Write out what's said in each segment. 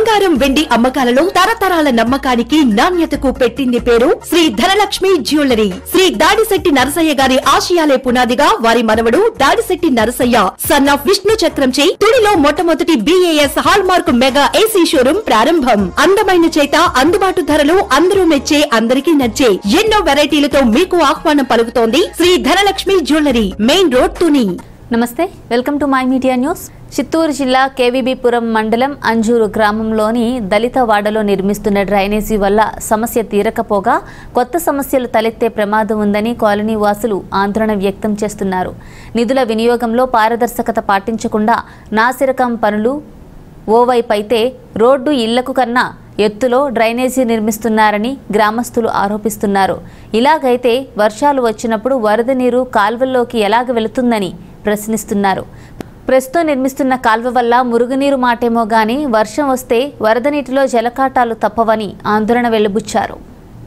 బంగారం వెండి అమ్మకాలలో తరతరాల నమ్మకానికి నాణ్యతకు పెట్టింది పేరు శ్రీ ధనలక్ష్మి జ్యువెలరీ శ్రీ దాడిశెట్టి నరసయ్య గారి ఆశయాలే పునాదిగా వారి మనవడు దాడిశెట్టి నరసయ్య సన్ ఆఫ్ విష్ణు చక్రంచే తుడిలో మొట్టమొదటి BAS hallmark mega AC showroom ప్రారంభం అందమైన చేత అందుబాటు ధరలు అందరూ మెచ్చే అందరికీ నచ్చే ఎన్నో వెరైటీలతో మీకు ఆహ్వానం పలుకుతోంది Sri Dhanalakshmi jewellery main road Tuni నమస్తే welcome to my media news Chittoor జిల్లా కేవీబీపురం మండలం అంజూరు గ్రామంలోని దళిత వాడలో నిర్మిస్తున్న డ్రైనేజీ వల్ల సమస్య తీరకపోగా కొత్త సమస్యలు తలెత్తే ప్రమాదం ఉందని కాలనీ వాసులు ఆందోళన వ్యక్తం చేస్తున్నారు నిధుల వినియోగంలో పారదర్శకత పాటించకుండా నాసిరకం పనులు ఓవైపు అయితే రోడ్డు ఇళ్లకు కన్నా ఎత్తులో డ్రైనేజీ నిర్మిస్తున్నారని గ్రామస్తులు ఆరోపిస్తున్నారు ఇలాగైతే వర్షాలు వచ్చినప్పుడు వరద నీరు కాల్వల్లోకి ఎలాగ వెళుతుందని ప్రశ్నిస్తున్నారు ప్రస్తుతం నిర్మిస్తున్న కాల్వ వల్ల మురుగునీరు మాటేమో గాని వర్షం వస్తే వరద నీటిలో జలకాటాలు తప్పవని ఆందోళన వెళ్లిబుచ్చారు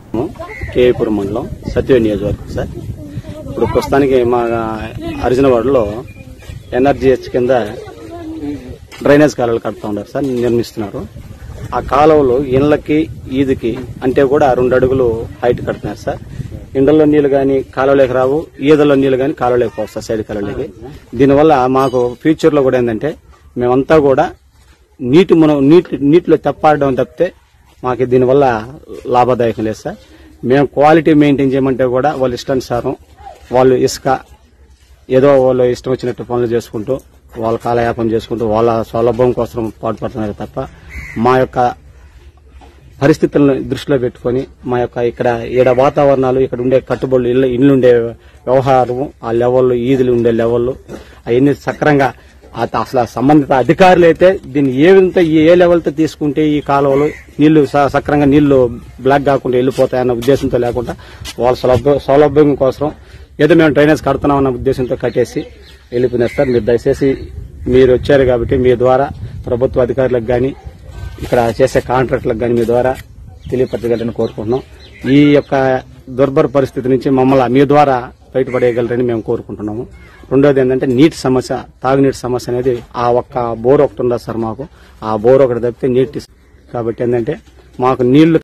కేపురం మండలం సత్య నియోజకవర్గం సార్ ఇప్పుడు ప్రస్తుతానికి మా అర్జునవాడలో ఎన్ఆర్జీహెచ్ కింద డ్రైనేజ్ కాలువలు కడుతూ ఉన్నారు సార్ నిర్మిస్తున్నారు ఆ కాలువలు ఇళ్ళకి ఈదికి అంటే కూడా రెండు అడుగులు హైట్ కడుతున్నారు సార్ ఇండల్లో నీళ్లు కానీ కాలువలోకి రావు ఈదల్లో నీళ్లు కానీ కాలువలోకి పోవు సార్ సైడ్ కాలువలోకి దీనివల్ల మాకు ఫ్యూచర్ లో కూడా ఏంటంటే మేమంతా కూడా నీటి మనం నీటి నీటిలో తెప్పాడడం తప్పితే మాకు దీనివల్ల లాభదాయకం లేదు సార్ మేము క్వాలిటీ మెయింటైన్ చేయమంటే కూడా వాళ్ళ ఇష్టానుసారం వాళ్ళు ఇసుక ఏదో వాళ్ళు ఇష్టం వచ్చినట్టు పనులు చేసుకుంటూ వాళ్ళ కాలయాపం చేసుకుంటూ వాళ్ళ సౌలభ్యం కోసం పాటుపడుతున్నారు తప్ప మా యొక్క పరిస్థితులను దృష్టిలో పెట్టుకొని మా యొక్క ఇక్కడ ఈడ వాతావరణాలు ఇక్కడ ఉండే కట్టుబడులు ఇల్లు ఇల్లు ఉండే వ్యవహారం ఆ లెవెల్ ఈదులు ఉండే లెవెల్ అవన్నీ సక్రంగా ఆ- అసలు ఆ సంబంధిత అధికారులు అయితే దీన్ని ఏ విధంగా ఏ లెవెల్తో తీసుకుంటే ఈ కాలువలు నీళ్లు స- సక్రంగా నీళ్లు బ్లాక్ కాకుండా వెళ్ళిపోతాయన్న ఉద్దేశంతో లేకుండా వాళ్ళ సౌలభ్యం సౌలభ్యం కోసం ఏదో మేము డ్రైనేజ్ కడుతున్నాం అన్న ఉద్దేశంతో కట్టేసి వెళ్ళిపోయినారు సార్ మీరు దయచేసి మీరు వచ్చారు కాబట్టి మీ ద్వారా ప్రభుత్వ అధికారులకు కానీ ఇక్కడ చేసే కాంట్రాక్టులకు కానీ మీ ద్వారా తెలియపరచగలని కోరుకుంటున్నాం ఈ యొక్క దుర్భర పరిస్థితి నుంచి మమ్మల్ని మీ ద్వారా బయటపడేయగలరని మేము కోరుకుంటున్నాము రెండోది ఏంటంటే నీటి సమస్య తాగునీటి సమస్య అనేది ఆ ఒక్క బోర్ ఒకటి ఉండదు సార్ మాకు ఆ బోర్ ఒకటి తప్పితే నీటి కాబట్టి ఏంటంటే మాకు నీళ్లు